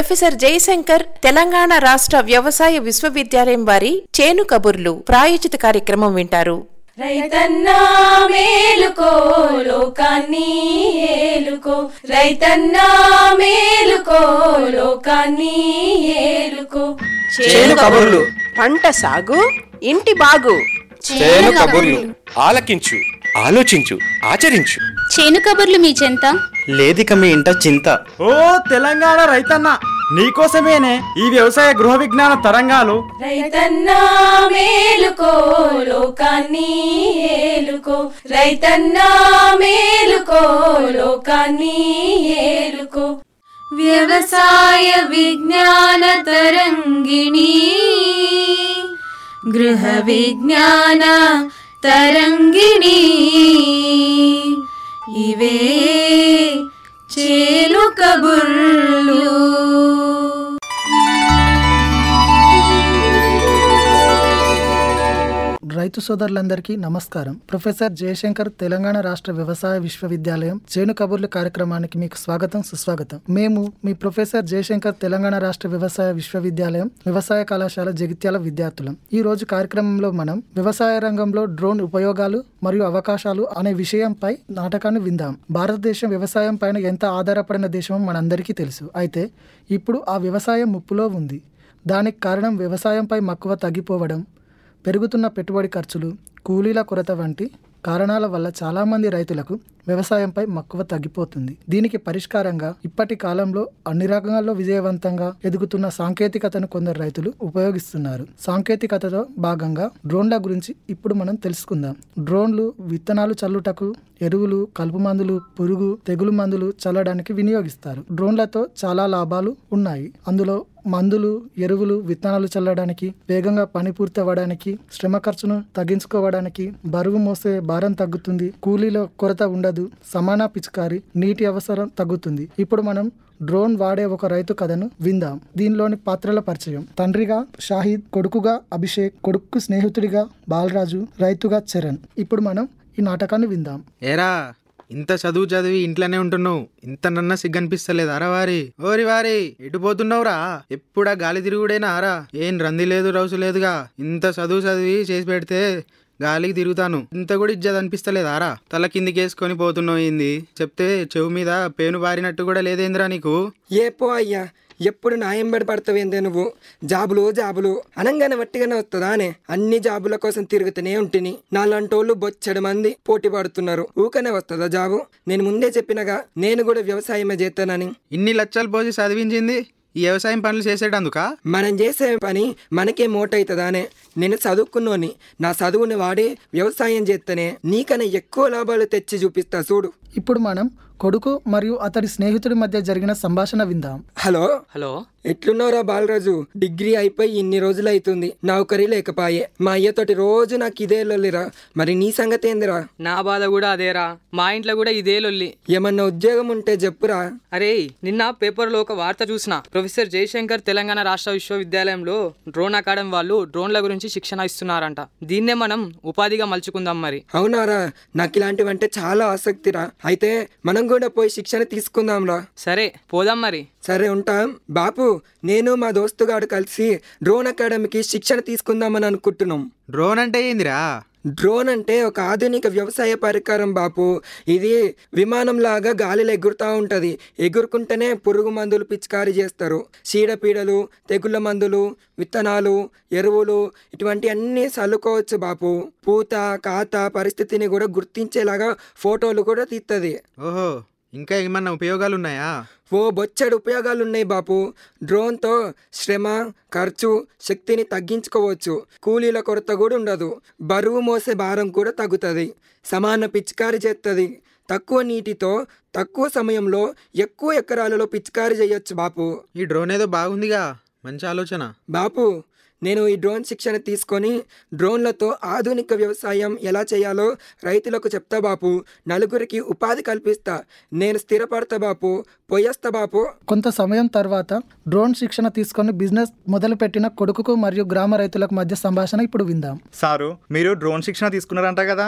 professor Jayashankar Telangana రాష్ట్ర వ్యవసాయ విశ్వవిద్యాలయం వారి చేను కబుర్లు ప్రాయోజిత కార్యక్రమం వింటారు రైతన్నా మేలుకో లోకాన్ని ఏలుకో రైతన్నా మేలుకో లోకాన్ని ఏలుకో చేను కబుర్లు పంట సాగు ఇంటి బాగు చేను కబుర్లు ఆలకించు ఆలోచించు ఆచరించు చేను కబుర్లు మీ చెంత లేదిక మీ ఇంట చింత ఓ తెలంగాణ రైతన్న నీకోసమేనే ఈ వ్యవసాయ గృహ విజ్ఞాన తరంగాలు రైతన్నా మేలుకో లోకాన్ని ఏలుకో రైతన్నా మేలుకో లోకాన్ని ఏలుకో వ్యవసాయ విజ్ఞాన తరంగిణి గృహ విజ్ఞాన తరంగిణి ఇవే చేలు కబుర్లు రైతు సోదరులందరికీ నమస్కారం ప్రొఫెసర్ జయశంకర్ తెలంగాణ రాష్ట్ర వ్యవసాయ విశ్వవిద్యాలయం చేను కబుర్లు కార్యక్రమానికి మీకు స్వాగతం సుస్వాగతం మేము మీ ప్రొఫెసర్ జయశంకర్ తెలంగాణ రాష్ట్ర వ్యవసాయ విశ్వవిద్యాలయం వ్యవసాయ కళాశాల జగిత్యాల విద్యార్థులం ఈ రోజు కార్యక్రమంలో మనం వ్యవసాయ రంగంలో డ్రోన్ ఉపయోగాలు మరియు అవకాశాలు అనే విషయంపై నాటకాన్ని విందాం భారతదేశం వ్యవసాయం పైన ఎంత ఆధారపడిన దేశమో మనందరికీ తెలుసు అయితే ఇప్పుడు ఆ వ్యవసాయం ముప్పులో ఉంది దానికి కారణం వ్యవసాయంపై మక్కువ తగ్గిపోవడం పెరుగుతున్న పెట్టుబడి ఖర్చులు కూలీల కొరత వంటి కారణాల వల్ల చాలామంది రైతులకు వ్యవసాయంపై మక్కువ తగ్గిపోతుంది దీనికి పరిష్కారంగా ఇప్పటి కాలంలో అన్ని రంగాల్లో విజయవంతంగా ఎదుగుతున్న సాంకేతికతను కొందరు రైతులు ఉపయోగిస్తున్నారు సాంకేతికతతో భాగంగా డ్రోన్ల గురించి ఇప్పుడు మనం తెలుసుకుందాం డ్రోన్లు విత్తనాలు చల్లుటకు ఎరువులు కలుపు మందులు పురుగు తెగులు మందులు చల్లడానికి వినియోగిస్తారు డ్రోన్లతో చాలా లాభాలు ఉన్నాయి అందులో మందులు ఎరువులు విత్తనాలు చల్లడానికి వేగంగా పని పూర్తి అవ్వడానికి శ్రమ ఖర్చును తగ్గించుకోవడానికి బరువు మోసే భారం తగ్గుతుంది కూలీల కొరత ఉండదు సమాన పిచికారి నీటి అవసరం తగ్గుతుంది ఇప్పుడు మనం డ్రోన్ వాడే ఒక రైతు కథను విందాం దీనిలోని పాత్రల పరిచయం తండ్రిగా షాహిద్ కొడుకుగా అభిషేక్ కొడుకు స్నేహితుడిగా బాలరాజు రైతుగా చరణ్ ఇప్పుడు మనం ఈ నాటకాన్ని విందాం ఏరా ఇంత చదువు చదివి ఇంట్లోనే ఉంటున్నావు ఇంత నన్న సిగ్గనిపిస్తలేదు అరా వారి ఓరి వారి ఎటు పోతున్నావురా ఎప్పుడా గాలి తిరుగుడేనా అరా ఏం రంది లేదు రౌసు లేదుగా ఇంత చదువు చదివి చేసి పెడితే గాలికి తిరుగుతాను ఇంత కూడా ఇజ్జత్ అనిపిస్తలేదు ఆరా తల కిందికేసుకొని పోతున్నావు ఏంది చెప్తే చెవు మీద పేను బారినట్టు కూడా లేదేంద్రా నీకు ఏ పో అయ్యా ఎప్పుడు నా ఎంబడి పడతావేందే నువ్వు జాబులు జాబులు అనంగానే వట్టిగానే వస్తుందానే అన్ని జాబుల కోసం తిరుగుతూనే ఉంటిని నాలాంటోళ్ళు బొచ్చడు మంది పోటీ పడుతున్నారు ఊకనే వస్తుందా జాబు నేను ముందే చెప్పినగా నేను కూడా వ్యవసాయమే చేస్తానని ఇన్ని లక్షలు పోసి చదివించింది ఈ వ్యవసాయం పనులు చేసేటందుక మనం చేసే పని మనకే మోటవుతుందానే నేను చదువుకున్నోని నా చదువుని వాడి వ్యవసాయం చేస్తేనే నీకన్నా ఎక్కువ లాభాలు తెచ్చి చూపిస్తా చూడు ఇప్పుడు మనం కొడుకు మరియు అతడి స్నేహితుడి మధ్య జరిగిన సంభాషణ విందాం హలో హలో ఎట్లున్నావురా బాలరాజు డిగ్రీ అయిపోయి ఇన్ని రోజులు అవుతుంది నౌకరీ లేకపాయే మా అయ్యతోటి రోజు నాకు ఇదే లొల్లిరా మరి నీ సంగతి ఏందిరా నా బాధ కూడా అదేరా మా ఇంట్లో కూడా ఇదే లొల్లి ఏమన్నా ఉద్యోగం ఉంటే చెప్పురా అరే నిన్న పేపర్లో ఒక వార్త చూసిన ప్రొఫెసర్ జయశంకర్ తెలంగాణ రాష్ట్ర విశ్వవిద్యాలయంలో డ్రోన్ అకాడమీ వాళ్ళు డ్రోన్ల గురించి శిక్షణ ఇస్తున్నారంట దీన్నే మనం ఉపాధిగా మలుచుకుందాం మరి అవునారా నాకు ఇలాంటివంటే చాలా ఆసక్తిరా అయితే మనం కూడా పోయి శిక్షణ తీసుకుందాంరా సరే పోదాం మరి సరే ఉంటాం బాపు నేను మా దోస్తుగాడు కలిసి డ్రోన్ అకాడమీకి శిక్షణ తీసుకుందామని అనుకుంటున్నాం డ్రోన్ అంటే ఏందిరా డ్రోన్ అంటే ఒక ఆధునిక వ్యవసాయ పరికరం బాపు ఇది విమానంలాగా గాలిలో ఎగురుతూ ఉంటుంది ఎగురుకుంటేనే పురుగు మందులు పిచికారీ చేస్తారు చీడపీడలు తెగుళ్ళ మందులు విత్తనాలు ఎరువులు ఇటువంటి అన్నీ చల్లుకోవచ్చు బాపు పూత కాత పరిస్థితిని కూడా గుర్తించేలాగా ఫోటోలు కూడా తీస్తుంది ఓహో ఇంకా ఏమన్నా ఉపయోగాలు ఉన్నాయా ఓ బొచ్చడు ఉపయోగాలు ఉన్నాయి బాపు డ్రోన్తో శ్రమ ఖర్చు శక్తిని తగ్గించుకోవచ్చు కూలీల కొరత కూడా ఉండదు బరువు మోసే భారం కూడా తగ్గుతుంది సమాన పిచికారి చేస్తుంది తక్కువ నీటితో తక్కువ సమయంలో ఎక్కువ ఎకరాలలో పిచికారి చేయొచ్చు బాపు ఈ డ్రోన్ ఏదో బాగుందిగా మంచి ఆలోచన బాపు నేను ఈ డ్రోన్ శిక్షణ తీసుకొని డ్రోన్లతో ఆధునిక వ్యవసాయం ఎలా చేయాలో రైతులకు చెప్తా బాపు నలుగురికి ఉపాధి కల్పిస్తా నేను స్థిరపడతా బాపు పోయేస్తా బాపు కొంత సమయం తర్వాత డ్రోన్ శిక్షణ తీసుకొని బిజినెస్ మొదలుపెట్టిన కొడుకుకు మరియు గ్రామ రైతులకు మధ్య సంభాషణ ఇప్పుడు విందాం సారు మీరు డ్రోన్ శిక్షణ తీసుకున్నారంట కదా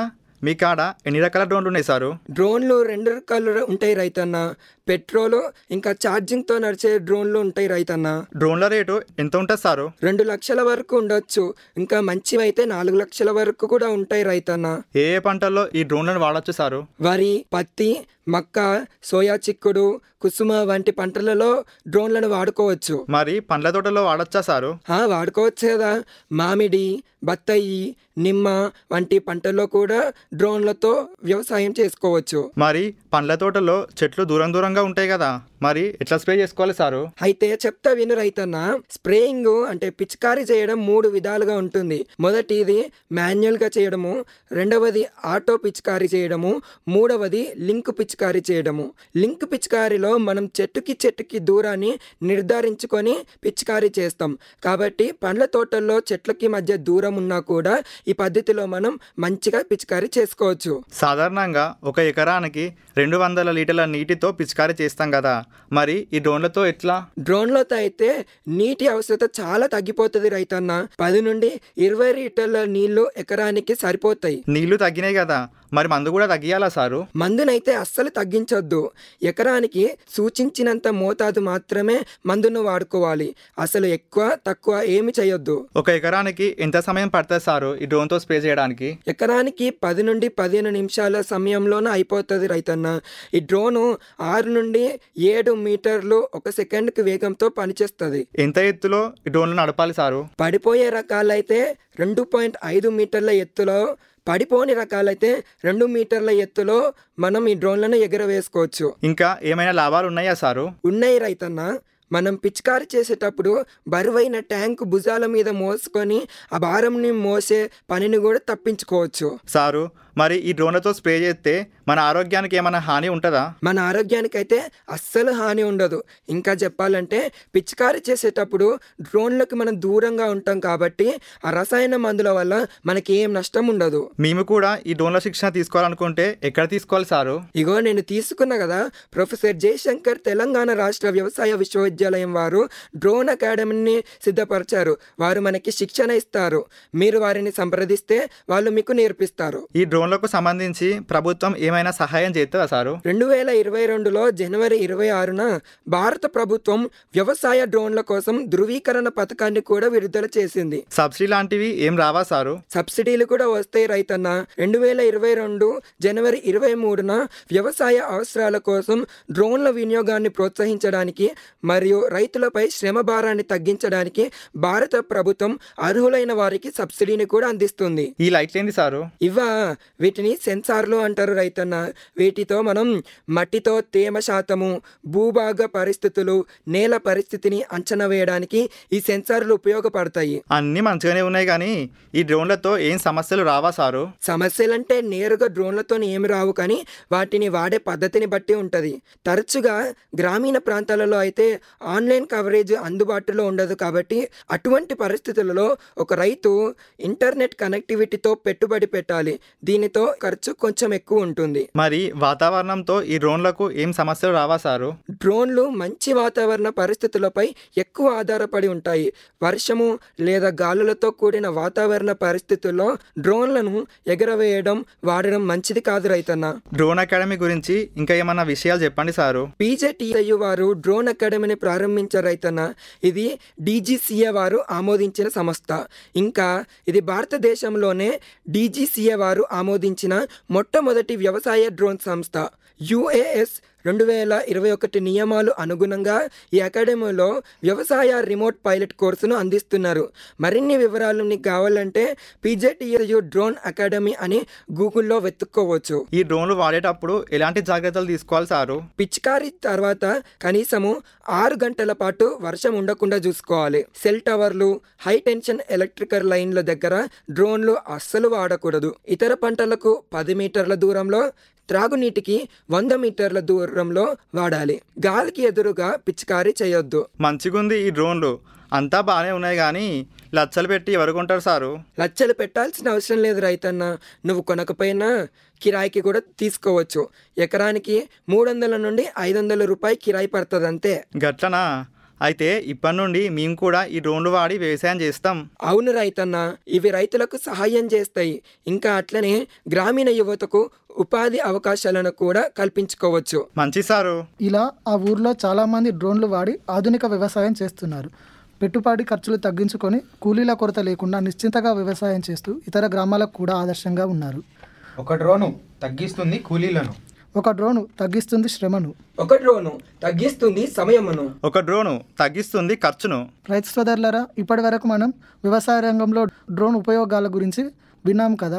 మీ కాడ ఎన్ని రకాల డ్రోన్లు ఉన్నాయి సారు డ్రోన్లు రెండు రకాలు ఉంటాయి రైతన్న పెట్రోల్ ఇంకా ఛార్జింగ్ తో నడిచే డ్రోన్లు ఉంటాయి రైతన్న డ్రోన్ల రేటు ఎంత ఉంటుంది సారు రెండు లక్షల వరకు ఉండొచ్చు ఇంకా మంచివి అయితే నాలుగు లక్షల వరకు కూడా ఉంటాయి రైతన్న ఏ ఏ పంటల్లో ఈ డ్రోన్లను వాడచ్చు సారు వరి పత్తి మక్క సోయా చిక్కుడు కుసుమ వంటి పంటలలో డ్రోన్లను వాడుకోవచ్చు మరి పండ్ల తోటలో వాడచ్చా సారు ఆ, వాడుకోవచ్చు కదా మామిడి బత్తాయి నిమ్మ వంటి పంటల్లో కూడా డ్రోన్లతో వ్యవసాయం చేసుకోవచ్చు మరి పండ్ల తోటలో చెట్లు దూరం దూరంగా ఉంటాయి కదా మరి ఎట్లా స్ప్రే చేసుకోవాలి సారు అయితే చెప్తా విను రైతన్న స్ప్రేయింగ్ అంటే పిచికారీ చేయడం మూడు విధాలుగా ఉంటుంది మొదటిది మాన్యువల్ గా చేయడము రెండవది ఆటో పిచికారీ చేయడము మూడవది లింక్ పిచికారీ చేయడము లింక్ పిచికారీలో మనం చెట్టుకి చెట్టుకి దూరాన్ని నిర్ధారించుకొని పిచికారీ చేస్తాం కాబట్టి పండ్ల తోటల్లో చెట్లకి మధ్య దూరం ఉన్నా కూడా ఈ పద్ధతిలో మనం మంచిగా పిచికారీ చేసుకోవచ్చు సాధారణంగా ఒక ఎకరానికి రెండు వందల లీటర్ల నీటితో పిచికారీ చేస్తాం కదా మరి ఈ డ్రోన్లతో ఎట్లా డ్రోన్లతో అయితే నీటి అవసరత చాలా తగ్గిపోతుంది రైతన్న పది నుండి ఇరవై లీటర్ల నీళ్లు ఎకరానికి సరిపోతాయి నీళ్లు తగ్గినాయి కదా మరి మందు కూడా తగ్గియాలా సారు మందునైతే అస్సలు తగ్గించొద్దు ఎకరానికి సూచించినంత మోతాదు మాత్రమే మందును వాడుకోవాలి అసలు ఎక్కువ తక్కువ ఏమి చేయొద్దు ఒక ఎకరానికి ఎంత సమయం పడుతుంది సారు ఈ డ్రోన్తో స్ప్రే చేయడానికి ఎకరానికి పది నుండి పదిహేను నిమిషాల సమయంలోనే అయిపోతుంది రైతన్న ఈ డ్రోను ఆరు నుండి ఏడు మీటర్లు ఒక సెకండ్కి వేగంతో పనిచేస్తుంది ఎంత ఎత్తులో ఈ డ్రోన్లు నడపాలి సారు పడిపోయే రకాలైతే రెండు పాయింట్ ఐదు మీటర్ల ఎత్తులో పడిపోని రకాలైతే రెండు మీటర్ల ఎత్తులో మనం ఈ డ్రోన్లను ఎగరవేసుకోవచ్చు ఇంకా ఏమైనా లాభాలు ఉన్నాయా సారు ఉన్నాయి రైతన్న మనం పిచికారి చేసేటప్పుడు బరువైన ట్యాంక్ భుజాల మీద మోసుకొని ఆ భారంని మోసే పనిని కూడా తప్పించుకోవచ్చు సారు మరి ఈ డ్రోన్లతో స్ప్రే చేస్తే మన ఆరోగ్యానికి ఏమైనా హాని ఉంటుందా మన ఆరోగ్యానికైతే అస్సలు హాని ఉండదు ఇంకా చెప్పాలంటే పిచికారి చేసేటప్పుడు డ్రోన్లకు మనం దూరంగా ఉంటాం కాబట్టి ఆ రసాయన మందుల వల్ల మనకి ఏం నష్టం ఉండదు మేము కూడా ఈ డ్రోన్ల శిక్షణ తీసుకోవాలనుకుంటే ఎక్కడ తీసుకోవాలి సారు ఇగో నేను తీసుకున్నా కదా ప్రొఫెసర్ జయశంకర్ తెలంగాణ రాష్ట్ర వ్యవసాయ విశ్వవిద్యాలయం వారు డ్రోన్ అకాడమీని సిద్ధపరిచారు వారు మనకి శిక్షణ ఇస్తారు మీరు వారిని సంప్రదిస్తే వాళ్ళు మీకు నేర్పిస్తారు ఈ డ్రోన్లకు సంబంధించి ప్రభుత్వం ఏమైనా సహాయం చేస్తుందా సారు రెండు వేల ఇరవై రెండులో జనవరి ఇరవై ఆరున భారత ప్రభుత్వం వ్యవసాయ డ్రోన్ల కోసం ధృవీకరణ పథకాన్ని కూడా విడుదల చేసింది సబ్సిడీ లాంటివి ఏం రావా సారు సబ్సిడీలు కూడా వస్తాయి రైతన్న రెండు వేల ఇరవై రెండు జనవరి ఇరవై మూడున వ్యవసాయ అవసరాల కోసం డ్రోన్ల వినియోగాన్ని ప్రోత్సహించడానికి మరియు రైతులపై శ్రమ భారాన్ని తగ్గించడానికి భారత ప్రభుత్వం అర్హులైన వారికి సబ్సిడీని కూడా అందిస్తుంది ఈ లైట్లు ఏంది సారు ఇవా వీటిని సెన్సార్లు అంటారు రైతన్న వీటితో మనం మట్టితో తేమ శాతము భూభాగ పరిస్థితులు నేల పరిస్థితిని అంచనా వేయడానికి ఈ సెన్సార్లు ఉపయోగపడతాయి అన్నీ మంచిగానే ఉన్నాయి కానీ ఈ డ్రోన్లతో ఏం సమస్యలు రావా సారు సమస్యలంటే నేరుగా డ్రోన్లతో ఏమి రావు కానీ వాటిని వాడే పద్ధతిని బట్టి ఉంటుంది తరచుగా గ్రామీణ ప్రాంతాలలో అయితే ఆన్లైన్ కవరేజ్ అందుబాటులో ఉండదు కాబట్టి అటువంటి పరిస్థితులలో ఒక రైతు ఇంటర్నెట్ కనెక్టివిటీతో పెట్టుబడి పెట్టాలి దీనితో ఖర్చు కొంచెం ఎక్కువ ఉంటుంది మరి వాతావరణంతో ఈ డ్రోన్లకు ఏం సమస్యలు రావా సారు డ్రోన్లు మంచి వాతావరణ పరిస్థితులపై ఎక్కువ ఆధారపడి ఉంటాయి వర్షము లేదా గాలులతో కూడిన వాతావరణ పరిస్థితుల్లో డ్రోన్లను ఎగరవేయడం వాడడం మంచిది కాదు రైతన్న డ్రోన్ అకాడమీ గురించి ఇంకా ఏమన్నా విషయాలు చెప్పండి సారు పీజేటీఐయు వారు డ్రోన్ అకాడమీని ప్రారంభించారు రైతన్న ఇది డీజీసీఏ వారు ఆమోదించిన సంస్థ ఇంకా ఇది భారతదేశంలోనే డీజీసీఏ వారు ఆమోదించిన మొట్టమొదటి వ్యవసాయ డ్రోన్ సంస్థ యుఏఎస్ రెండు వేల ఇరవై ఒకటి నియమాలు అనుగుణంగా ఈ అకాడమీలో వ్యవసాయ రిమోట్ పైలట్ కోర్సును అందిస్తున్నారు మరిన్ని వివరాలు మీకు కావాలంటే పీజేటీయు డ్రోన్ అకాడమీ అని గూగుల్లో వెతుక్కోవచ్చు ఈ డ్రోన్లు వాడేటప్పుడు ఎలాంటి జాగ్రత్తలు తీసుకోవాలి సారు పిచికారీ తర్వాత కనీసము ఆరు గంటల పాటు వర్షం ఉండకుండా చూసుకోవాలి సెల్ టవర్లు హై టెన్షన్ ఎలక్ట్రికల్ లైన్ల దగ్గర డ్రోన్లు అస్సలు వాడకూడదు ఇతర పంటలకు పది మీటర్ల దూరంలో త్రాగునీటికి వంద మీటర్ల దూరంలో వాడాలి గాలికి ఎదురుగా పిచికారీ చేయొద్దు మంచిగుంది ఈ డ్రోన్లు అంతా బాగానే ఉన్నాయి కానీ లచ్చలు పెట్టి ఎవరు కొంటారు సారు లచ్చలు పెట్టాల్సిన అవసరం లేదు రైతన్న నువ్వు కొనకపోయినా కిరాయికి కూడా తీసుకోవచ్చు ఎకరానికి మూడు వందల నుండి ఐదు వందల రూపాయి కిరాయి పడుతుంది అంతే గట్లనా అయితే ఇప్పటి నుండి మేము కూడా ఈ డ్రోన్లు వాడి వ్యవసాయం చేస్తాం అవును రైతన్న ఇవి రైతులకు సహాయం చేస్తాయి ఇంకా అట్లనే గ్రామీణ యువతకు ఉపాధి అవకాశాలను కూడా కల్పించుకోవచ్చు మంచి సారు ఇలా ఆ ఊర్లో చాలామంది డ్రోన్లు వాడి ఆధునిక వ్యవసాయం చేస్తున్నారు పెట్టుబడి ఖర్చులు తగ్గించుకొని కూలీల కొరత లేకుండా నిశ్చింతగా వ్యవసాయం చేస్తూ ఇతర గ్రామాలకు కూడా ఆదర్శంగా ఉన్నారు ఒక డ్రోను తగ్గిస్తుంది కూలీలను ఒక డ్రోను తగ్గిస్తుంది శ్రమను ఒక డ్రోను తగ్గిస్తుంది సమయమును ఒక డ్రోను తగ్గిస్తుంది ఖర్చును రైతు సోదరులరా ఇప్పటి వరకు మనం వ్యవసాయ రంగంలో డ్రోన్ ఉపయోగాల గురించి విన్నాం కదా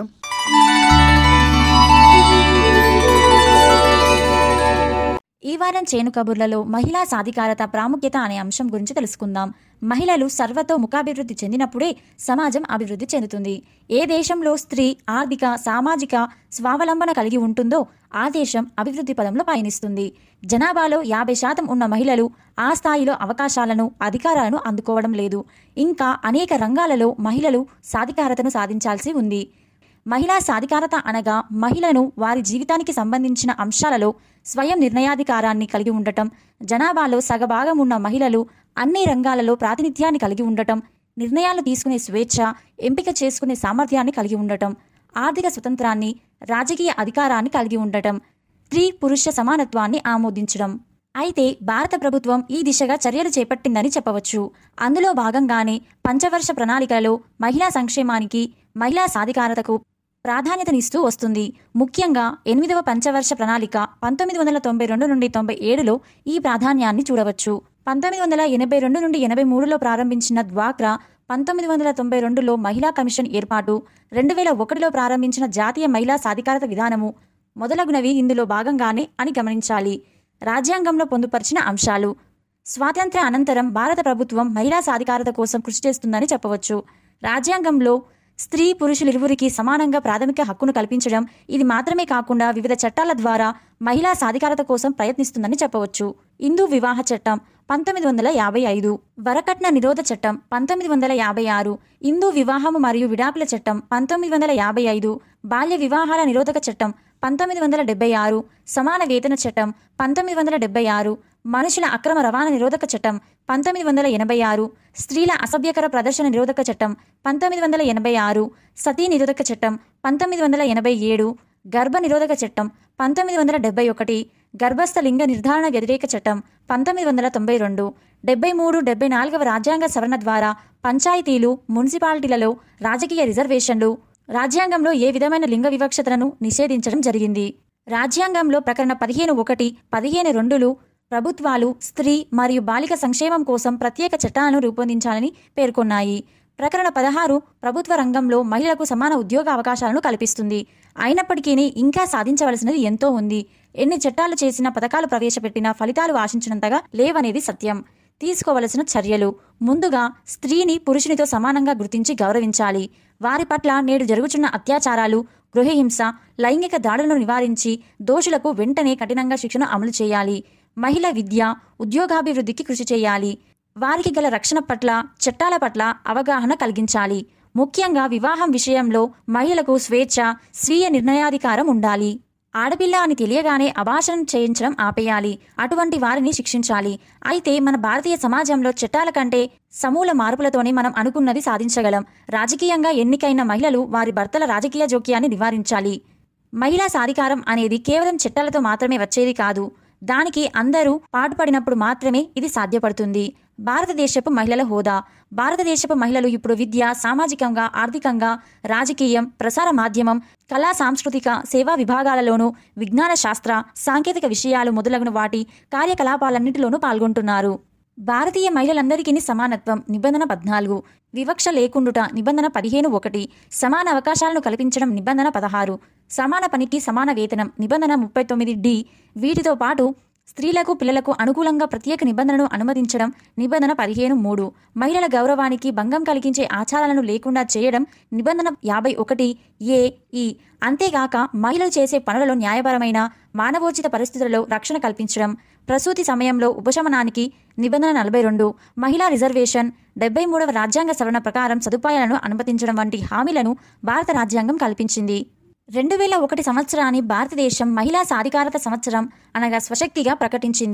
ఈ వారం చేను కబుర్లలో మహిళా సాధికారత ప్రాముఖ్యత అనే అంశం గురించి తెలుసుకుందాం మహిళలు సర్వతో ముఖాభివృద్ధి చెందినప్పుడే సమాజం అభివృద్ధి చెందుతుంది ఏ దేశంలో స్త్రీ ఆర్థిక సామాజిక స్వావలంబన కలిగి ఉంటుందో ఆ దేశం అభివృద్ధి పదంలో పయనిస్తుంది జనాభాలో యాభై శాతం ఉన్న మహిళలు ఆ స్థాయిలో అవకాశాలను అధికారాలను అందుకోవడం లేదు ఇంకా అనేక రంగాలలో మహిళలు సాధికారతను సాధించాల్సి ఉంది మహిళా సాధికారత అనగా మహిళను వారి జీవితానికి సంబంధించిన అంశాలలో స్వయం నిర్ణయాధికారాన్ని కలిగి ఉండటం జనాభాలో సగభాగం ఉన్న మహిళలు అన్ని రంగాలలో ప్రాతినిధ్యాన్ని కలిగి ఉండటం నిర్ణయాలు తీసుకునే స్వేచ్ఛ ఎంపిక చేసుకునే సామర్థ్యాన్ని కలిగి ఉండటం ఆర్థిక స్వతంత్రాన్ని రాజకీయ అధికారాన్ని కలిగి ఉండటం స్త్రీ పురుష సమానత్వాన్ని ఆమోదించడం అయితే భారత ప్రభుత్వం ఈ దిశగా చర్యలు చేపట్టిందని చెప్పవచ్చు అందులో భాగంగానే పంచవర్ష ప్రణాళికలలో మహిళా సంక్షేమానికి మహిళా సాధికారతకు ప్రాధాన్యతనిస్తూ వస్తుంది ముఖ్యంగా ఎనిమిదవ పంచవర్ష ప్రణాళిక పంతొమ్మిది వందల తొంభై రెండు నుండి తొంభై ఏడులో ఈ ప్రాధాన్యాన్ని చూడవచ్చు పంతొమ్మిది వందల ఎనభై రెండు నుండి ఎనభై మూడులో ప్రారంభించిన డ్వాక్రా పంతొమ్మిది వందల తొంభై రెండులో మహిళా కమిషన్ ఏర్పాటు రెండు వేల ఒకటిలో ప్రారంభించిన జాతీయ మహిళా సాధికారత విధానము మొదలగునవి ఇందులో భాగంగానే అని గమనించాలి రాజ్యాంగంలో పొందుపరిచిన అంశాలు స్వాతంత్ర్య అనంతరం భారత ప్రభుత్వం మహిళా సాధికారత కోసం కృషి చేస్తుందని చెప్పవచ్చు రాజ్యాంగంలో స్త్రీ పురుషులిరువురికి సమానంగా ప్రాథమిక హక్కును కల్పించడం ఇది మాత్రమే కాకుండా వివిధ చట్టాల ద్వారా మహిళా సాధికారత కోసం ప్రయత్నిస్తుందని చెప్పవచ్చు హిందూ వివాహ చట్టం పంతొమ్మిది వందల యాభై ఐదు వరకట్న నిరోధ చట్టం పంతొమ్మిది వందల యాభై ఆరు హిందూ వివాహము మరియు విడాకుల చట్టం పంతొమ్మిది వందల యాభై ఐదు బాల్య వివాహాల నిరోధక చట్టం పంతొమ్మిది వందల డెబ్బై ఆరు సమాన వేతన చట్టం పంతొమ్మిది వందల డెబ్బై ఆరు మనుషుల అక్రమ రవాణా నిరోధక చట్టం పంతొమ్మిది వందల ఎనభై ఆరు స్త్రీల అసభ్యకర ప్రదర్శన నిరోధక చట్టం పంతొమ్మిది వందల ఎనభై ఆరు సతీ నిరోధక చట్టం పంతొమ్మిది వందల ఎనభై ఏడు గర్భ నిరోధక చట్టం పంతొమ్మిది వందల డెబ్బై ఒకటి గర్భస్థ లింగ నిర్ధారణ వ్యతిరేక చట్టం పంతొమ్మిది వందల తొంభై రెండు డెబ్బై మూడు డెబ్బై నాలుగవ రాజ్యాంగ సవరణ ద్వారా పంచాయతీలు మున్సిపాలిటీలలో రాజకీయ రిజర్వేషన్లు రాజ్యాంగంలో ఏ విధమైన లింగ వివక్షతలను నిషేధించడం జరిగింది రాజ్యాంగంలో ప్రకరణ పదిహేను ఒకటి పదిహేను రెండులు ప్రభుత్వాలు స్త్రీ మరియు బాలిక సంక్షేమం కోసం ప్రత్యేక చట్టాలను రూపొందించాలని పేర్కొన్నాయి ప్రకరణ పదహారు ప్రభుత్వ రంగంలో మహిళలకు సమాన ఉద్యోగ అవకాశాలను కల్పిస్తుంది అయినప్పటికీ ఇంకా సాధించవలసినది ఎంతో ఉంది ఎన్ని చట్టాలు చేసినా పథకాలు ప్రవేశపెట్టినా ఫలితాలు ఆశించినంతగా లేవనేది సత్యం తీసుకోవలసిన చర్యలు ముందుగా స్త్రీని పురుషునితో సమానంగా గుర్తించి గౌరవించాలి వారి పట్ల నేడు జరుగుతున్న అత్యాచారాలు గృహహింస లైంగిక దాడులను నివారించి దోషులకు వెంటనే కఠినంగా శిక్షణ అమలు చేయాలి మహిళ విద్య ఉద్యోగాభివృద్ధికి కృషి చేయాలి వారికి గల రక్షణ పట్ల చట్టాల పట్ల అవగాహన కలిగించాలి ముఖ్యంగా వివాహం విషయంలో మహిళలకు స్వేచ్ఛ స్వీయ నిర్ణయాధికారం ఉండాలి ఆడపిల్ల అని తెలియగానే అభాషణం చేయించడం ఆపేయాలి అటువంటి వారిని శిక్షించాలి అయితే మన భారతీయ సమాజంలో చట్టాల కంటే సమూల మార్పులతోనే మనం అనుకున్నది సాధించగలం రాజకీయంగా ఎన్నికైన మహిళలు వారి భర్తల రాజకీయ జోక్యాన్ని నివారించాలి మహిళా సాధికారం అనేది కేవలం చట్టాలతో మాత్రమే వచ్చేది కాదు దానికి అందరూ పాటుపడినప్పుడు మాత్రమే ఇది సాధ్యపడుతుంది భారతదేశపు మహిళల హోదా భారతదేశపు మహిళలు ఇప్పుడు విద్య సామాజికంగా ఆర్థికంగా రాజకీయం ప్రసార మాధ్యమం కళా సాంస్కృతిక సేవా విభాగాలలోనూ విజ్ఞాన శాస్త్ర సాంకేతిక విషయాలు మొదలగున వాటి కార్యకలాపాలన్నింటిలోనూ పాల్గొంటున్నారు భారతీయ మహిళలందరికీ సమానత్వం నిబంధన పద్నాలుగు వివక్ష లేకుండుట నిబంధన పదిహేను ఒకటి సమాన అవకాశాలను కల్పించడం నిబంధన పదహారు సమాన పనికి సమాన వేతనం నిబంధన ముప్పై తొమ్మిది డి వీటితో పాటు స్త్రీలకు పిల్లలకు అనుకూలంగా ప్రత్యేక నిబంధనను అనుమతించడం నిబంధన పదిహేను మూడు మహిళల గౌరవానికి భంగం కలిగించే ఆచారాలను లేకుండా చేయడం నిబంధన యాభై ఒకటి ఏ ఈ అంతేగాక మహిళలు చేసే పనులలో న్యాయపరమైన మానవోచిత పరిస్థితులలో రక్షణ కల్పించడం ప్రసూతి సమయంలో ఉపశమనానికి నిబంధన నలభై రెండు మహిళా రిజర్వేషన్ డెబ్బై మూడవ రాజ్యాంగ సవరణ ప్రకారం సదుపాయాలను అనుమతించడం వంటి హామీలను భారత రాజ్యాంగం కల్పించింది రెండు వేల ఒకటి సంవత్సరాన్ని భారతదేశం మహిళా సాధికారత సంవత్సరం అనగా స్వశక్తిగా ప్రకటించింది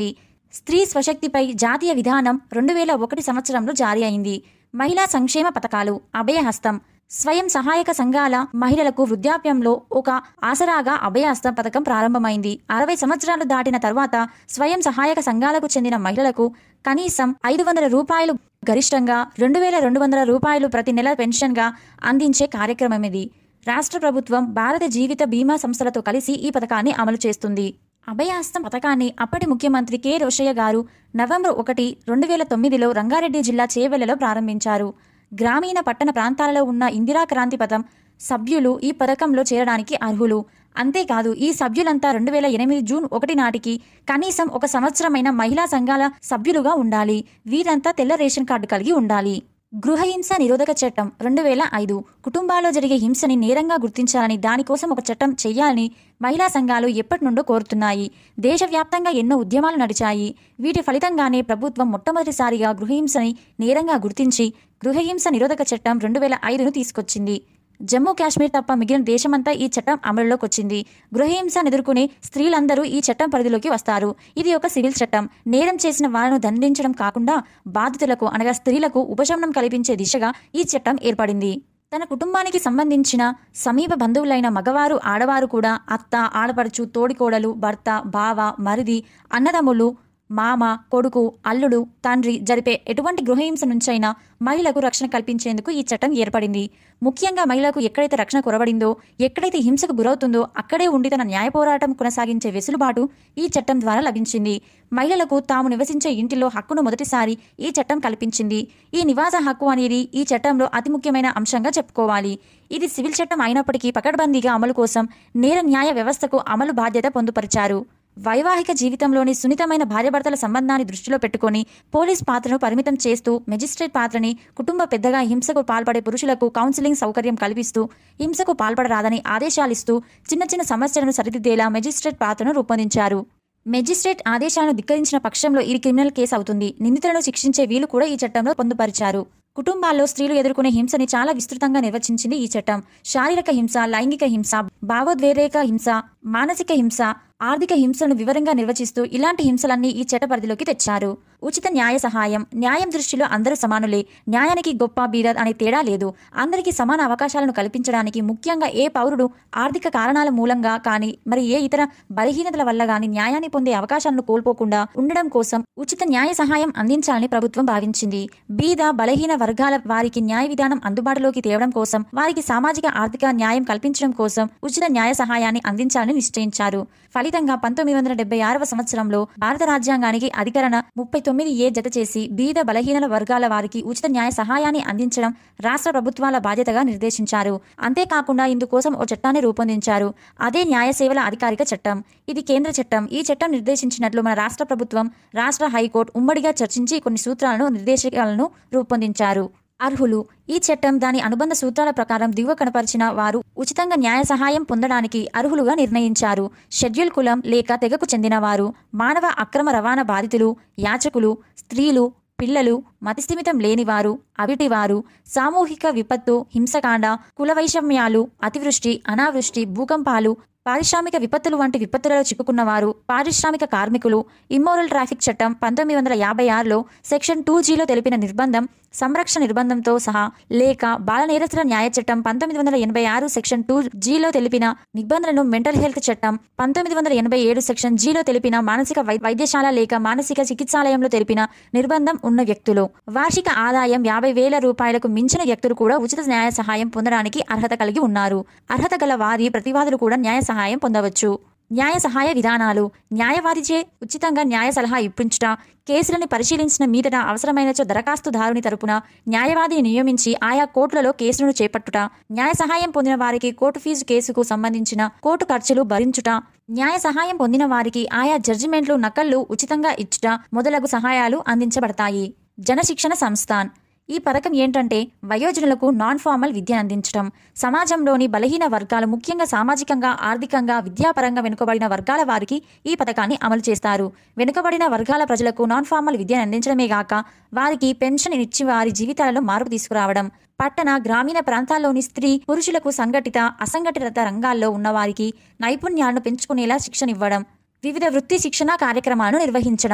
స్త్రీ స్వశక్తిపై జాతీయ విధానం రెండు వేల ఒకటి సంవత్సరంలో జారీ అయింది మహిళా సంక్షేమ పథకాలు అభయహస్తం స్వయం సహాయక సంఘాల మహిళలకు వృద్ధాప్యంలో ఒక ఆసరాగా అభయహస్తం పథకం ప్రారంభమైంది అరవై సంవత్సరాలు దాటిన తర్వాత స్వయం సహాయక సంఘాలకు చెందిన మహిళలకు కనీసం ఐదు వందల రూపాయలు గరిష్టంగా రెండు వేల రెండు వందల రూపాయలు ప్రతి నెల పెన్షన్గా అందించే కార్యక్రమం ఇది రాష్ట్ర ప్రభుత్వం భారత జీవిత బీమా సంస్థలతో కలిసి ఈ పథకాన్ని అమలు చేస్తుంది అభయహస్తం పథకాన్ని అప్పటి ముఖ్యమంత్రి కె రోషయ్య గారు నవంబర్ ఒకటి రెండు వేల తొమ్మిదిలో రంగారెడ్డి జిల్లా చేవెళ్లలో ప్రారంభించారు గ్రామీణ పట్టణ ప్రాంతాలలో ఉన్న ఇందిరా క్రాంతి పథం సభ్యులు ఈ పథకంలో చేరడానికి అర్హులు అంతేకాదు ఈ సభ్యులంతా రెండు వేల ఎనిమిది జూన్ ఒకటి నాటికి కనీసం ఒక సంవత్సరమైన మహిళా సంఘాల సభ్యులుగా ఉండాలి వీరంతా తెల్ల రేషన్ కార్డు కలిగి ఉండాలి గృహహింస నిరోధక చట్టం రెండు వేల ఐదు కుటుంబాల్లో జరిగే హింసని నేరంగా గుర్తించాలని దానికోసం ఒక చట్టం చెయ్యాలని మహిళా సంఘాలు ఎప్పటి నుండో కోరుతున్నాయి దేశవ్యాప్తంగా ఎన్నో ఉద్యమాలు నడిచాయి వీటి ఫలితంగానే ప్రభుత్వం మొట్టమొదటిసారిగా గృహహింసని నేరంగా గుర్తించి గృహహింస నిరోధక చట్టం రెండు వేల ఐదును తీసుకొచ్చింది జమ్మూ కాశ్మీర్ తప్ప మిగిలిన దేశమంతా ఈ చట్టం అమలులోకి వచ్చింది గృహహింసను ఎదుర్కొనే స్త్రీలందరూ ఈ చట్టం పరిధిలోకి వస్తారు ఇది ఒక సివిల్ చట్టం నేరం చేసిన వాళ్లను దండించడం కాకుండా బాధితులకు అనగా స్త్రీలకు ఉపశమనం కల్పించే దిశగా ఈ చట్టం ఏర్పడింది తన కుటుంబానికి సంబంధించిన సమీప బంధువులైన మగవారు ఆడవారు కూడా అత్త ఆడపడుచు తోడికోడలు భర్త బావ మరిది అన్నదమ్ములు మామ కొడుకు అల్లుడు తండ్రి జరిపే ఎటువంటి గృహహింస నుంచైనా మహిళకు రక్షణ కల్పించేందుకు ఈ చట్టం ఏర్పడింది ముఖ్యంగా మహిళకు ఎక్కడైతే రక్షణ కొరబడిందో ఎక్కడైతే హింసకు గురవుతుందో అక్కడే ఉండి తన న్యాయ పోరాటం కొనసాగించే వెసులుబాటు ఈ చట్టం ద్వారా లభించింది మహిళలకు తాము నివసించే ఇంటిలో హక్కును మొదటిసారి ఈ చట్టం కల్పించింది ఈ నివాస హక్కు అనేది ఈ చట్టంలో అతి ముఖ్యమైన అంశంగా చెప్పుకోవాలి ఇది సివిల్ చట్టం అయినప్పటికీ పకడ్బందీగా అమలు కోసం నేర న్యాయ వ్యవస్థకు అమలు బాధ్యత పొందుపరిచారు వైవాహిక జీవితంలోని సున్నితమైన భార్యాభర్తల సంబంధాన్ని దృష్టిలో పెట్టుకొని పోలీస్ పాత్రను పరిమితం చేస్తూ మెజిస్ట్రేట్ పాత్రని కుటుంబ పెద్దగా హింసకు పాల్పడే పురుషులకు కౌన్సిలింగ్ సౌకర్యం కల్పిస్తూ హింసకు పాల్పడరాదని ఆదేశాలిస్తూ చిన్న చిన్న సమస్యలను సరిదిద్దేలా మెజిస్ట్రేట్ పాత్రను రూపొందించారు మెజిస్ట్రేట్ ఆదేశాలను ధిక్కరించిన పక్షంలో ఇది క్రిమినల్ కేసు అవుతుంది నిందితులను శిక్షించే వీలు కూడా ఈ చట్టంలో పొందుపరిచారు కుటుంబాల్లో స్త్రీలు ఎదుర్కొనే హింసని చాలా విస్తృతంగా నిర్వచించింది ఈ చట్టం శారీరక హింస లైంగిక హింస భావోద్వేరేక హింస మానసిక హింస ఆర్థిక హింసను వివరంగా నిర్వచిస్తూ ఇలాంటి హింసలన్నీ ఈ చట్ట పరిధిలోకి తెచ్చారు ఉచిత న్యాయ సహాయం న్యాయం దృష్టిలో అందరూ సమానులే న్యాయానికి గొప్ప బీద అనే తేడా లేదు అందరికీ సమాన అవకాశాలను కల్పించడానికి ముఖ్యంగా ఏ పౌరుడు ఆర్థిక కారణాల మూలంగా కానీ మరి ఏ ఇతర బలహీనతల వల్ల గాని న్యాయాన్ని పొందే అవకాశాలను కోల్పోకుండా ఉండడం కోసం ఉచిత న్యాయ సహాయం అందించాలని ప్రభుత్వం భావించింది బీద బలహీన వర్గాల వారికి న్యాయ విధానం అందుబాటులోకి తేవడం కోసం వారికి సామాజిక ఆర్థిక న్యాయం కల్పించడం కోసం ఉచిత న్యాయ సహాయాన్ని అందించాలని నిశ్చయించారు ఫలితంగా పంతొమ్మిది వందల డెబ్బై ఆరవ సంవత్సరంలో భారత రాజ్యాంగానికి అధికరణ ముప్పై తొమ్మిది ఏ జత చేసి బీద బలహీన వర్గాల వారికి ఉచిత న్యాయ సహాయాన్ని అందించడం రాష్ట్ర ప్రభుత్వాల బాధ్యతగా నిర్దేశించారు అంతేకాకుండా ఇందుకోసం ఓ చట్టాన్ని రూపొందించారు అదే న్యాయ సేవల అధికారిక చట్టం ఇది కేంద్ర చట్టం ఈ చట్టం నిర్దేశించినట్లు మన రాష్ట్ర ప్రభుత్వం రాష్ట్ర హైకోర్టు ఉమ్మడిగా చర్చించి కొన్ని సూత్రాలను నిర్దేశకాలను రూపొందించారు అర్హులు ఈ చట్టం దాని అనుబంధ సూత్రాల ప్రకారం దిగువ కనపరిచిన వారు ఉచితంగా న్యాయ సహాయం పొందడానికి అర్హులుగా నిర్ణయించారు షెడ్యూల్ కులం లేక తెగకు చెందిన వారు మానవ అక్రమ రవాణా బాధితులు యాచకులు స్త్రీలు పిల్లలు మతిస్థిమితం లేనివారు అవిటివారు సామూహిక విపత్తు హింసకాండ కుల వైషమ్యాలు అతివృష్టి అనావృష్టి భూకంపాలు పారిశ్రామిక విపత్తులు వంటి విపత్తులలో చిక్కుకున్నవారు పారిశ్రామిక కార్మికులు ఇమ్మోరల్ ట్రాఫిక్ చట్టం పంతొమ్మిది వందల యాభై ఆరులో సెక్షన్ టూ జీలో తెలిపిన నిర్బంధం సంరక్షణ నిర్బంధంతో సహా లేక బాల నేరస్తుల న్యాయ చట్టం పంతొమ్మిది వందల ఎనభై ఆరు సెక్షన్ టూ జీలో తెలిపిన నిబంధనలను మెంటల్ హెల్త్ చట్టం పంతొమ్మిది వందల ఎనభై ఏడు సెక్షన్ జీలో తెలిపిన మానసిక వై- వైద్యశాల లేక మానసిక చికిత్సాలయంలో తెలిపిన నిర్బంధం ఉన్న వ్యక్తులు వార్షిక ఆదాయం యాభై వేల రూపాయలకు మించిన వ్యక్తులు కూడా ఉచిత న్యాయ సహాయం పొందడానికి అర్హత కలిగి ఉన్నారు అర్హత గల వారి ప్రతివాదులు కూడా న్యాయ సహాయం పొందవచ్చు న్యాయ సహాయ విధానాలు న్యాయవాదిచే ఉచితంగా న్యాయ సలహా ఇప్పించుట కేసులను పరిశీలించిన మీదట అవసరమైనచో దరఖాస్తుదారుని తరపున న్యాయవాదిని నియమించి ఆయా కోర్టులలో కేసులను చేపట్టుట న్యాయ సహాయం పొందిన వారికి కోర్టు ఫీజు కేసుకు సంబంధించిన కోర్టు ఖర్చులు భరించుట న్యాయ సహాయం పొందిన వారికి ఆయా జడ్జిమెంట్లు నకళ్లు ఉచితంగా ఇచ్చుట మొదలగు సహాయాలు అందించబడతాయి జనశిక్షణ సంస్థాన్ ఈ పథకం ఏంటంటే వయోజనులకు నాన్ ఫార్మల్ విద్య అందించడం సమాజంలోని బలహీన వర్గాలు ముఖ్యంగా సామాజికంగా ఆర్థికంగా విద్యాపరంగా వెనుకబడిన వర్గాల వారికి ఈ పథకాన్ని అమలు చేస్తారు వెనుకబడిన వర్గాల ప్రజలకు నాన్ ఫార్మల్ విద్యను అందించడమే గాక వారికి పెన్షన్ ఇచ్చి వారి జీవితాలలో మార్పు తీసుకురావడం పట్టణ గ్రామీణ ప్రాంతాల్లోని స్త్రీ పురుషులకు సంఘటిత అసంఘటిత రంగాల్లో ఉన్నవారికి నైపుణ్యాలను పెంచుకునేలా శిక్షణ ఇవ్వడం వివిధ వృత్తి శిక్షణ కార్యక్రమాలను నిర్వహించడం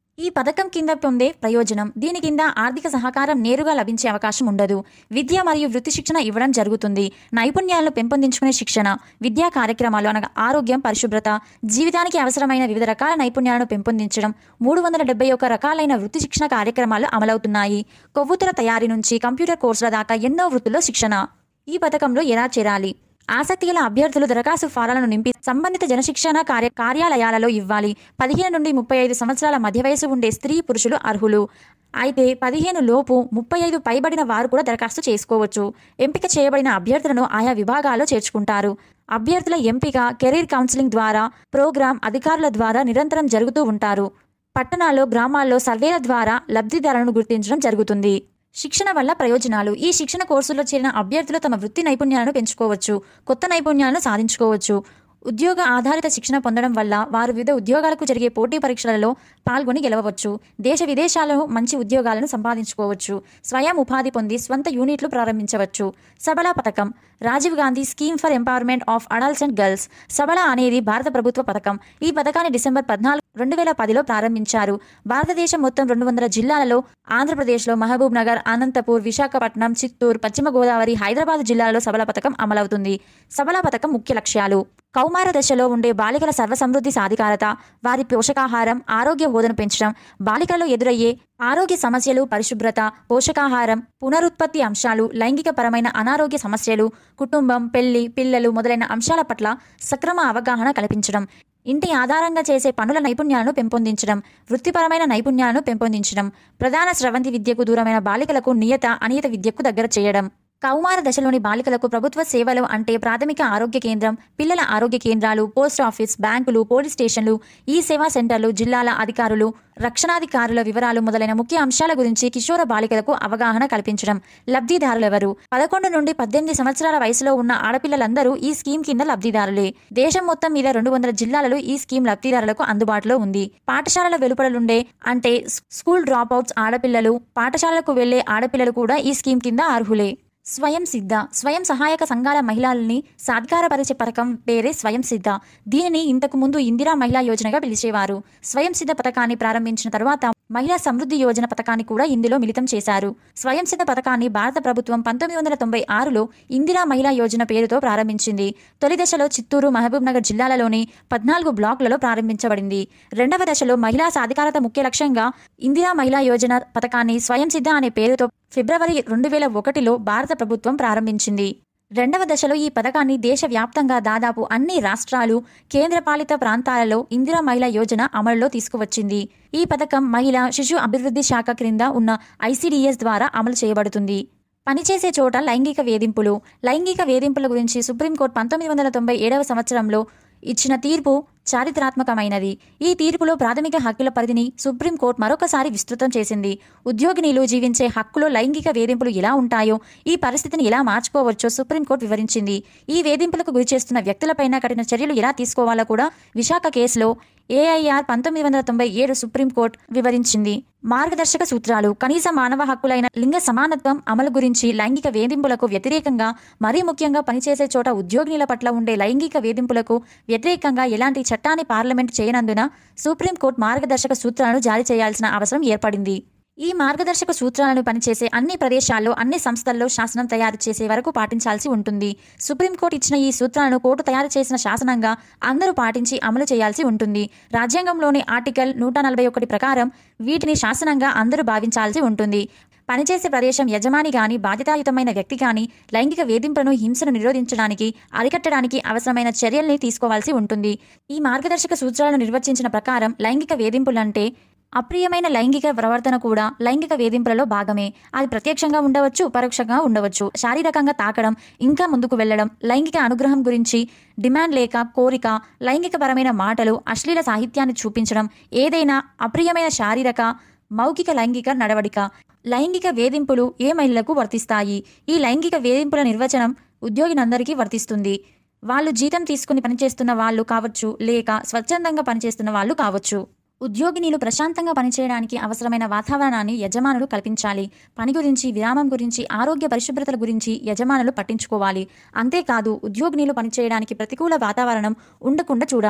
ఈ పథకం కింద పొందే ప్రయోజనం దీని కింద ఆర్థిక సహకారం నేరుగా లభించే అవకాశం ఉండదు విద్య మరియు వృత్తి శిక్షణ ఇవ్వడం జరుగుతుంది నైపుణ్యాలను పెంపొందించుకునే శిక్షణ విద్యా కార్యక్రమాలు అనగా ఆరోగ్యం పరిశుభ్రత జీవితానికి అవసరమైన వివిధ రకాల నైపుణ్యాలను పెంపొందించడం మూడు వందల డెబ్బై ఒక రకాలైన వృత్తి శిక్షణ కార్యక్రమాలు అమలవుతున్నాయి కొవ్వొత్తుల తయారీ నుంచి కంప్యూటర్ కోర్సుల దాకా ఎన్నో వృత్తుల్లో శిక్షణ ఈ పథకంలో ఎలా చేరాలి ఆసక్తి గల అభ్యర్థులు దరఖాస్తు ఫారాలను నింపి సంబంధిత జనశిక్షణ కార్య కార్యాలయాలలో ఇవ్వాలి పదిహేను నుండి ముప్పై ఐదు సంవత్సరాల మధ్య వయసు ఉండే స్త్రీ పురుషులు అర్హులు అయితే పదిహేను లోపు ముప్పై ఐదు పైబడిన వారు కూడా దరఖాస్తు చేసుకోవచ్చు ఎంపిక చేయబడిన అభ్యర్థులను ఆయా విభాగాల్లో చేర్చుకుంటారు అభ్యర్థుల ఎంపిక కెరీర్ కౌన్సిలింగ్ ద్వారా ప్రోగ్రాం అధికారుల ద్వారా నిరంతరం జరుగుతూ ఉంటారు పట్టణాల్లో గ్రామాల్లో సర్వేల ద్వారా లబ్ధిదారులను గుర్తించడం జరుగుతుంది శిక్షణ వల్ల ప్రయోజనాలు ఈ శిక్షణ కోర్సుల్లో చేరిన అభ్యర్థులు తమ వృత్తి నైపుణ్యాలను పెంచుకోవచ్చు కొత్త నైపుణ్యాలను సాధించుకోవచ్చు ఉద్యోగ ఆధారిత శిక్షణ పొందడం వల్ల వారు వివిధ ఉద్యోగాలకు జరిగే పోటీ పరీక్షలలో పాల్గొని గెలవవచ్చు దేశ విదేశాలలో మంచి ఉద్యోగాలను సంపాదించుకోవచ్చు స్వయం ఉపాధి పొంది స్వంత యూనిట్లు ప్రారంభించవచ్చు సబల పథకం Rajiv Gandhi scheme for empowerment of adults and girls Sabla అనేది భారత ప్రభుత్వ పథకం ఈ పథకాన్ని డిసెంబర్ పద్నాలుగు రెండు వేల పదిలో ప్రారంభించారు భారతదేశం మొత్తం రెండు వందల జిల్లాలలో ఆంధ్రప్రదేశ్లో మహబూబ్ నగర్ అనంతపూర్ విశాఖపట్నం చిత్తూరు పశ్చిమ గోదావరి హైదరాబాద్ జిల్లాలలో సబల పథకం అమలవుతుంది సబల పథకం ముఖ్య లక్ష్యాలు కౌమార దశలో ఉండే బాలికల సర్వసమృద్ధి సాధికారత వారి పోషకాహారం ఆరోగ్య హోదను పెంచడం బాలికలలో ఎదురయ్యే ఆరోగ్య సమస్యలు పరిశుభ్రత పోషకాహారం పునరుత్పత్తి అంశాలు లైంగిక పరమైన అనారోగ్య సమస్యలు కుటుంబం పెళ్లి పిల్లలు మొదలైన అంశాల పట్ల సక్రమ అవగాహన కల్పించడం ఇంటి ఆధారంగా చేసే పనుల నైపుణ్యాలను పెంపొందించడం వృత్తిపరమైన నైపుణ్యాలను పెంపొందించడం ప్రధాన స్రవంతి విద్యకు దూరమైన బాలికలకు నియత అనియత విద్యకు దగ్గర చేయడం కౌమార దశలోని బాలికలకు ప్రభుత్వ సేవలు అంటే ప్రాథమిక ఆరోగ్య కేంద్రం పిల్లల ఆరోగ్య కేంద్రాలు పోస్ట్ ఆఫీస్ బ్యాంకులు పోలీస్ స్టేషన్లు ఈ సేవా సెంటర్లు జిల్లాల అధికారులు రక్షణాధికారుల వివరాలు మొదలైన ముఖ్య అంశాల గురించి కిషోర బాలికలకు అవగాహన కల్పించడం లబ్ధిదారులెవరు పదకొండు నుండి పద్దెనిమిది సంవత్సరాల వయసులో ఉన్న ఆడపిల్లలందరూ ఈ స్కీమ్ కింద లబ్ధిదారులే దేశం మొత్తం మీద రెండు వందల జిల్లాలలో ఈ స్కీమ్ లబ్ధిదారులకు అందుబాటులో ఉంది పాఠశాలల వెలుపలలుండే అంటే స్కూల్ డ్రాప్ అవుట్స్ ఆడపిల్లలు పాఠశాలకు వెళ్లే ఆడపిల్లలు కూడా ఈ స్కీమ్ కింద అర్హులే స్వయం సిద్ధ స్వయం సహాయక సంఘాల మహిళల్ని సాధికారపరిచే పథకం పేరే స్వయం సిద్ధ దీనిని ఇంతకు ముందు ఇందిరా మహిళా యోజనగా పిలిచేవారు స్వయం సిద్ధ పథకాన్ని ప్రారంభించిన తరువాత మహిళా సమృద్ధి యోజన పథకాన్ని కూడా ఇందులో మిళితం చేశారు స్వయం సిద్ధ పథకాన్ని భారత ప్రభుత్వం పంతొమ్మిది వందల తొంభై ఆరులో ఇందిరా మహిళా యోజన పేరుతో ప్రారంభించింది తొలి దశలో చిత్తూరు మహబూబ్ నగర్ జిల్లాలలోని పద్నాలుగు బ్లాకులలో ప్రారంభించబడింది రెండవ దశలో మహిళా సాధికారత ముఖ్య లక్ష్యంగా ఇందిరా మహిళా యోజన పథకాన్ని స్వయం సిద్ధ అనే పేరుతో ఫిబ్రవరి రెండు వేల ఒకటిలో భారత ప్రభుత్వం ప్రారంభించింది రెండవ దశలో ఈ పథకాన్ని దేశవ్యాప్తంగా దాదాపు అన్ని రాష్ట్రాలు కేంద్రపాలిత ప్రాంతాలలో ఇందిరా మహిళా యోజన అమలులో తీసుకువచ్చింది ఈ పథకం మహిళా శిశు అభివృద్ధి శాఖ క్రింద ఉన్న ఐసిడిఎస్ ద్వారా అమలు చేయబడుతుంది పనిచేసే చోట లైంగిక వేధింపులు లైంగిక వేధింపుల గురించి సుప్రీంకోర్టు పంతొమ్మిది వందల తొంభై ఏడవ సంవత్సరంలో ఇచ్చిన తీర్పు చారిత్రాత్మకమైనది ఈ తీర్పులో ప్రాథమిక హక్కుల పరిధిని సుప్రీంకోర్టు మరొకసారి విస్తృతం చేసింది ఉద్యోగినీలు జీవించే హక్కులో లైంగిక వేధింపులు ఎలా ఉంటాయో ఈ పరిస్థితిని ఎలా మార్చుకోవచ్చో సుప్రీంకోర్టు వివరించింది ఈ వేధింపులకు గురిచేస్తున్న వ్యక్తులపైన కఠిన చర్యలు ఎలా తీసుకోవాలో కూడా విశాఖ కేసులో ఏఐఆర్ పంతొమ్మిది వందల తొంభై ఏడు సుప్రీంకోర్టు వివరించింది మార్గదర్శక సూత్రాలు కనీస మానవ హక్కులైన లింగ సమానత్వం అమలు గురించి లైంగిక వేధింపులకు వ్యతిరేకంగా మరీ ముఖ్యంగా పనిచేసే చోట ఉద్యోగినుల పట్ల ఉండే లైంగిక వేధింపులకు వ్యతిరేకంగా ఎలాంటి చట్టాన్ని పార్లమెంట్ చేయనందున సుప్రీంకోర్టు మార్గదర్శక సూత్రాలను జారీ చేయాల్సిన అవసరం ఏర్పడింది ఈ మార్గదర్శక సూత్రాలను పనిచేసే అన్ని ప్రదేశాల్లో అన్ని సంస్థల్లో శాసనం తయారు చేసే వరకు పాటించాల్సి ఉంటుంది సుప్రీంకోర్టు ఇచ్చిన ఈ సూత్రాలను కోర్టు తయారు చేసిన శాసనంగా అందరూ పాటించి అమలు చేయాల్సి ఉంటుంది రాజ్యాంగంలోని ఆర్టికల్ నూట నలభై ఒకటి ప్రకారం వీటిని శాసనంగా అందరూ భావించాల్సి ఉంటుంది పనిచేసే ప్రదేశం యజమాని గాని బాధ్యతాయుతమైన వ్యక్తి గాని లైంగిక వేధింపులను హింసను నిరోధించడానికి అరికట్టడానికి అవసరమైన చర్యల్ని తీసుకోవాల్సి ఉంటుంది ఈ మార్గదర్శక సూత్రాలను నిర్వచించిన ప్రకారం లైంగిక వేధింపులంటే అప్రియమైన లైంగిక ప్రవర్తన కూడా లైంగిక వేధింపులలో భాగమే అది ప్రత్యక్షంగా ఉండవచ్చు పరోక్షంగా ఉండవచ్చు శారీరకంగా తాకడం ఇంకా ముందుకు వెళ్లడం లైంగిక అనుగ్రహం గురించి డిమాండ్ లేక కోరిక లైంగికపరమైన మాటలు అశ్లీల సాహిత్యాన్ని చూపించడం ఏదైనా అప్రియమైన శారీరక మౌఖిక లైంగిక నడవడిక లైంగిక వేధింపులు ఏ మహిళలకు వర్తిస్తాయి ఈ లైంగిక వేధింపుల నిర్వచనం ఉద్యోగినందరికీ వర్తిస్తుంది వాళ్ళు జీతం తీసుకుని పనిచేస్తున్న వాళ్ళు కావచ్చు లేక స్వచ్ఛందంగా పనిచేస్తున్న వాళ్ళు కావచ్చు ఉద్యోగినీలు ప్రశాంతంగా పనిచేయడానికి అవసరమైన వాతావరణాన్ని యజమానులు కల్పించాలి పని గురించి విరామం గురించి ఆరోగ్య పరిశుభ్రతల గురించి యజమానులు పట్టించుకోవాలి అంతేకాదు ఉద్యోగినీలు పనిచేయడానికి ప్రతికూల వాతావరణం ఉండకుండా చూడాలి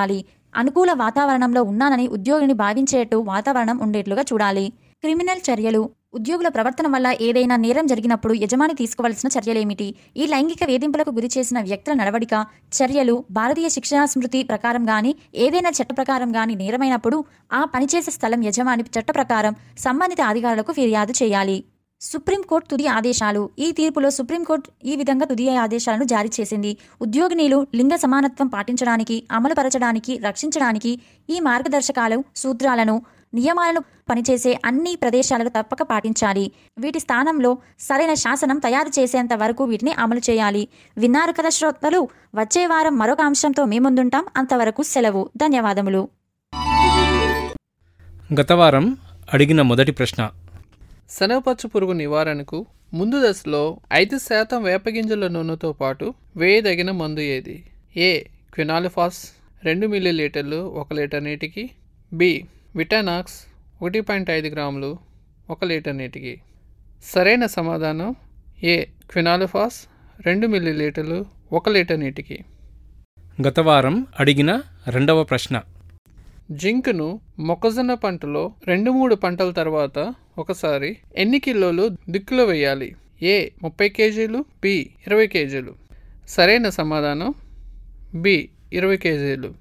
అనుకూల వాతావరణంలో ఉన్నానని ఉద్యోగిని భావించేట్టు వాతావరణం ఉండేట్లుగా చూడాలి క్రిమినల్ చర్యలు ఉద్యోగుల ప్రవర్తన వల్ల ఏదైనా నేరం జరిగినప్పుడు యజమాని తీసుకోవాల్సిన చర్యలేమిటి ఈ లైంగిక వేధింపులకు గురి చేసిన వ్యక్తుల నడవడిక చర్యలు భారతీయ శిక్షణా స్మృతి ప్రకారం గాని ఏదైనా చట్ట ప్రకారం గాని నేరమైనప్పుడు ఆ పనిచేసే స్థలం యజమాని చట్ట ప్రకారం సంబంధిత అధికారులకు ఫిర్యాదు చేయాలి సుప్రీంకోర్టు తుది ఆదేశాలు ఈ తీర్పులో సుప్రీంకోర్టు ఈ విధంగా తుది ఆదేశాలను జారీ చేసింది ఉద్యోగినీలు లింగ సమానత్వం పాటించడానికి అమలుపరచడానికి రక్షించడానికి ఈ మార్గదర్శకాలు సూత్రాలను నియమాలను పనిచేసే అన్ని ప్రదేశాలకు తప్పక పాటించాలి వీటి స్థానంలో సరైన శాసనం తయారు చేసేంత వరకు వీటిని అమలు చేయాలి విన్నారు కదా శ్రోతలు వచ్చే వారం మరొక అంశంతో మీ ముందుంటాం అంతవరకు సెలవు ధన్యవాదములు గత వారం అడిగిన మొదటి ప్రశ్న శనగపచ్చు పురుగు నివారణకు ముందు దశలో ఐదు శాతం వేపగింజల నూనెతో పాటు వేయదగిన మందు ఏది ఏ క్వినాలిఫాస్ రెండు మిల్లీలీటర్లు ఒక లీటర్ నీటికి బి విటానాక్స్ ఒకటి పాయింట్ ఐదు గ్రాములు ఒక లీటర్ నీటికి సరైన సమాధానం ఏ క్వినాలిఫాస్ రెండు మిల్లీలీటర్లు ఒక లీటర్ నీటికి గత వారం అడిగిన రెండవ ప్రశ్న జింక్ను మొక్కజొన్న పంటలో రెండు మూడు పంటల తర్వాత ఒకసారి ఎన్ని కిలోలు దిక్కులో వేయాలి ఏ ముప్పై కేజీలు బి ఇరవై కేజీలు సరైన సమాధానం బి ఇరవై కేజీలు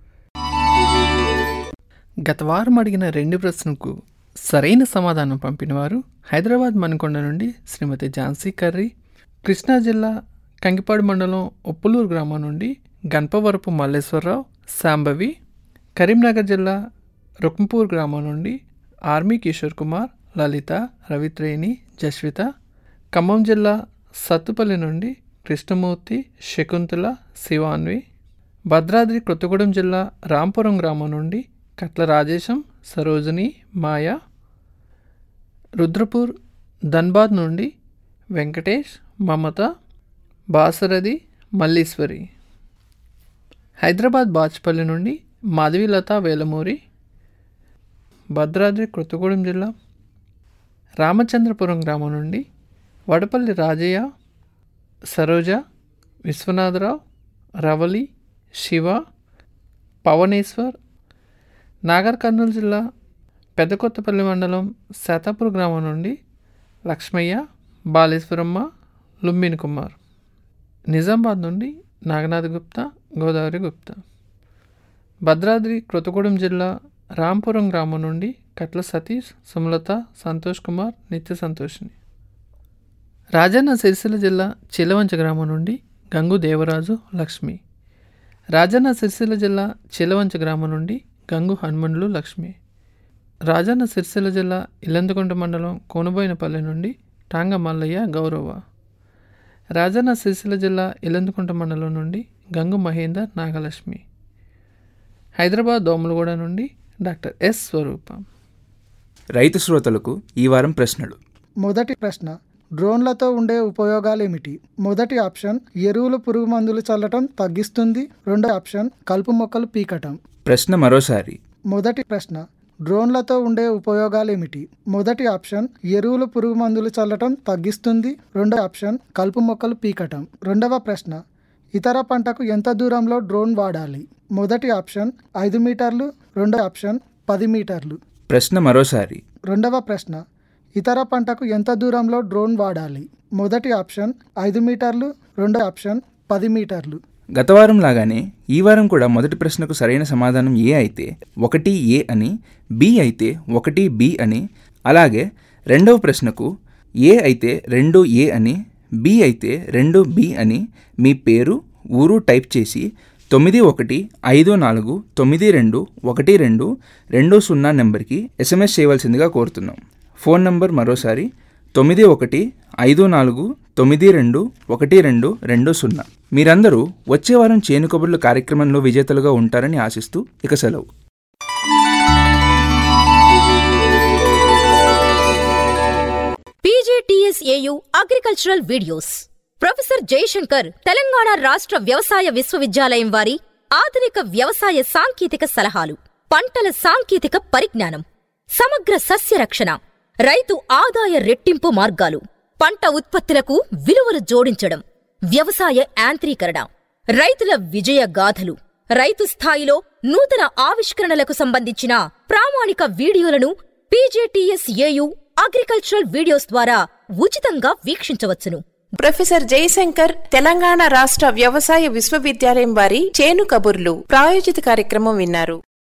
గత వారం అడిగిన రెండు ప్రశ్నకు సరైన సమాధానం పంపినవారు హైదరాబాద్ మణికొండ నుండి శ్రీమతి ఝాన్సీ కర్రీ కృష్ణా జిల్లా కంకిపాడు మండలం ఉప్పులూరు గ్రామం నుండి గణపవరపు మల్లేశ్వరరావు శాంభవి కరీంనగర్ జిల్లా రుక్ంపూర్ గ్రామం నుండి ఆర్మీ కిషోర్ కుమార్ లలిత రవిత్రేణి జస్విత ఖమ్మం జిల్లా సత్తుపల్లి నుండి కృష్ణమూర్తి శకుంతల శివాన్వి భద్రాద్రి కొత్తగూడెం జిల్లా రాంపురం గ్రామం నుండి కట్ల రాజేశం సరోజిని మాయ రుద్రపూర్ ధన్బాద్ నుండి వెంకటేష్ మమత బాసరథి మల్లీశ్వరి హైదరాబాద్ బాచ్పల్లి నుండి మాధవీలత వేలమూరి భద్రాద్రి కొత్తగూడెం జిల్లా రామచంద్రపురం గ్రామం నుండి వడపల్లి రాజయ్య సరోజ విశ్వనాథరావు రవలి శివ పవనేశ్వర్ నాగర్ కర్నూలు జిల్లా పెద్దకొత్తపల్లి మండలం శాతాపూర్ గ్రామం నుండి లక్ష్మయ్య బాలేశ్వరమ్మ లుంబిని కుమార్ నిజామాబాద్ నుండి నాగనాథ్ గుప్తా గోదావరి గుప్తా భద్రాద్రి కొత్తగూడెం జిల్లా రాంపురం గ్రామం నుండి కట్ల సతీష్ సుమలత సంతోష్ కుమార్ నిత్య సంతోషిని రాజన్న సిరిసిల్ల జిల్లా చిలవంచ గ్రామం నుండి గంగు దేవరాజు లక్ష్మి రాజన్న సిరిసిల్ల జిల్లా చిలవంచ గ్రామం నుండి గంగు హనుమండ్లు లక్ష్మి రాజన్న సిరిసిల్ల జిల్లా ఇల్లందుకుంట మండలం కోనబోయినపల్లి నుండి టాంగ మల్లయ్య గౌరవ రాజన్న సిరిసిల్ల జిల్లా ఇల్లందుకుంట మండలం నుండి గంగు మహేందర్ నాగలక్ష్మి హైదరాబాద్ దోమలగూడ నుండి డాక్టర్ ఎస్ స్వరూప రైతు శ్రోతలకు ఈ వారం ప్రశ్నలు మొదటి ప్రశ్న డ్రోన్లతో ఉండే ఉపయోగాలు ఏమిటి మొదటి ఆప్షన్ ఎరువులు పురుగు మందులు చల్లటం తగ్గిస్తుంది రెండో ఆప్షన్ కలుపు మొక్కలు పీకటం ప్రశ్న మరోసారి మొదటి ప్రశ్న డ్రోన్లతో ఉండే ఉపయోగాలు ఏమిటి మొదటి ఆప్షన్ ఎరువులు పురుగు మందులు చల్లటం తగ్గిస్తుంది రెండో ఆప్షన్ కలుపు మొక్కలు పీకటం రెండవ ప్రశ్న ఇతర పంటకు ఎంత దూరంలో డ్రోన్ వాడాలి మొదటి ఆప్షన్ ఐదు మీటర్లు రెండో ఆప్షన్ పది మీటర్లు ప్రశ్న మరోసారి రెండవ ప్రశ్న ఇతర పంటకు ఎంత దూరంలో డ్రోన్ వాడాలి మొదటి ఆప్షన్ ఐదు మీటర్లు రెండో ఆప్షన్ పది మీటర్లు గత వారం లాగానే ఈ వారం కూడా మొదటి ప్రశ్నకు సరైన సమాధానం ఏ అయితే ఒకటి ఏ అని బి అయితే ఒకటి బి అని అలాగే రెండవ ప్రశ్నకు ఏ అయితే రెండు ఏ అని బి అయితే రెండు బి అని మీ పేరు ఊరు టైప్ చేసి తొమ్మిది ఒకటి ఐదు నాలుగు తొమ్మిది రెండు ఒకటి రెండు రెండు సున్నా నెంబర్కి ఎస్ఎంఎస్ చేయవలసిందిగా కోరుతున్నాం ఫోన్ నంబర్ మరోసారి తొమ్మిది ఒకటి ఐదు నాలుగు తొమ్మిది రెండు ఒకటి రెండు రెండు సున్నా మీరందరూ వచ్చే వారం చేను కబుర్లు కార్యక్రమంలో విజేతలుగా ఉంటారని ఆశిస్తూ ఇక సెలవు PGTSAU agricultural videos professor Jayashankar Telangana రాష్ట్ర వ్యవసాయ విశ్వవిద్యాలయం వారి ఆధునిక వ్యవసాయ సాంకేతిక సలహాలు పంటల సాంకేతిక పరిజ్ఞానం సమగ్ర సస్య రక్షణ రైతు ఆదాయ రెట్టింపు మార్గాలు పంట ఉత్పత్తులకు విలువలు జోడించడం వ్యవసాయ యాంత్రీకరణ రైతుల విజయ గాథలు రైతు స్థాయిలో నూతన ఆవిష్కరణలకు సంబంధించిన ప్రామాణిక వీడియోలను పీజేటీఎస్ ఏయు అగ్రికల్చరల్ వీడియోస్ ద్వారా ఉచితంగా వీక్షించవచ్చును ప్రొఫెసర్ జయశంకర్ తెలంగాణ రాష్ట్ర వ్యవసాయ విశ్వవిద్యాలయం వారి చేను కబుర్లు ప్రాయోజిత కార్యక్రమం విన్నారు